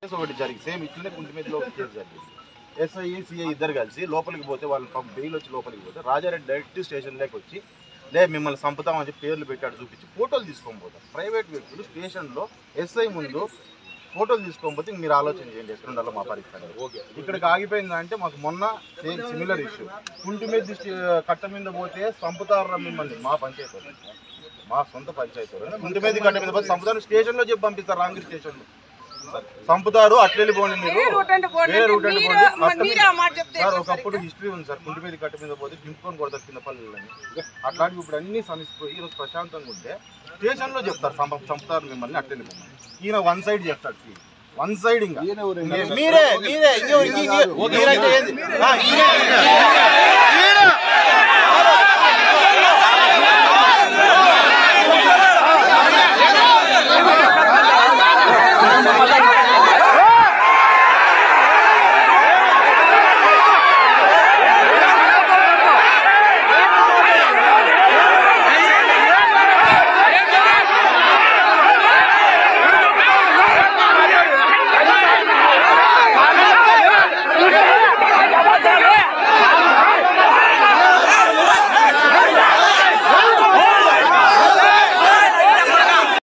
Case ఒకటి జరిగింది same ఇట్లనే కుంటి మీదలో ఒక కేసు జరిగింది ఎస్ఐ సిఐ ఇద్దరు కలిసి లోపలికి పోతే వాళ్ళు పాపం బెయిల్ వచ్చి లోపలికి పోతే రాజారెడ్డి డైరెక్ట్ స్టేషన్లోకి వచ్చి లే మిమ్మల్ని చంపుతామని చెప్పి పేర్లు పెట్టాడు చూపించి ఫోటోలు తీసుకొని పోతారు ప్రైవేట్ వ్యక్తులు స్టేషన్లో ఎస్ఐ ముందు ఫోటోలు తీసుకొని పోతే మీరు ఆలోచన చేయండి ఎక్కడ ఉండాలో మా పరిస్థితి ఓకే ఇక్కడికి ఆగిపోయింది అంటే మాకు మొన్న సేమ్ సిమిలర్ ఇష్యూ కుంటి మీద దిష్టి- కట్ట మీద పోతే చంపుతారు మిమ్మల్ని మా పంచాయతీ వాళ్ళు. మా సొంత పంచాయతీ వాళ్ళు. కుంటి మీద కట్ట మీద పోతే చంపుతారు స్టేషన్ లో చెప్పి పంపిస్తారు రాంగిరి స్టేషన్ లో చంపుతారు అట్లా వెళ్ళిపోండి మీరు వేరే రూట్ అంటే పోండి వేరే అంటే రూట్ అంటే మీరు- పోండి. మరి కట్ట మీరే ఆ మాట మీద- చెప్తే సార్ ఎట్లా ఒకప్పుడు హిస్టరీ ఉంది సార్ కుంటి మీద కట్ట మీద పోతే దింపుకొని కొడతారు కింద పల్లెలని అట్లాంటివి ఇప్పుడు అన్ని సమస్య ఈ రోజు ప్రశాంతంగా ఉంటే స్టేషన్ లో చెప్తారు చంప చంపుతారు మిమ్మల్ని అట్లా వెళ్ళిపోమని ఈయన వన్ సైడ్ చెప్తాడు వన్ సైడ్ ఇంకా మీరే మీరే ఇంకో- ఇంకో- మీరైతే ఏంది? ఆ, ఈయనే-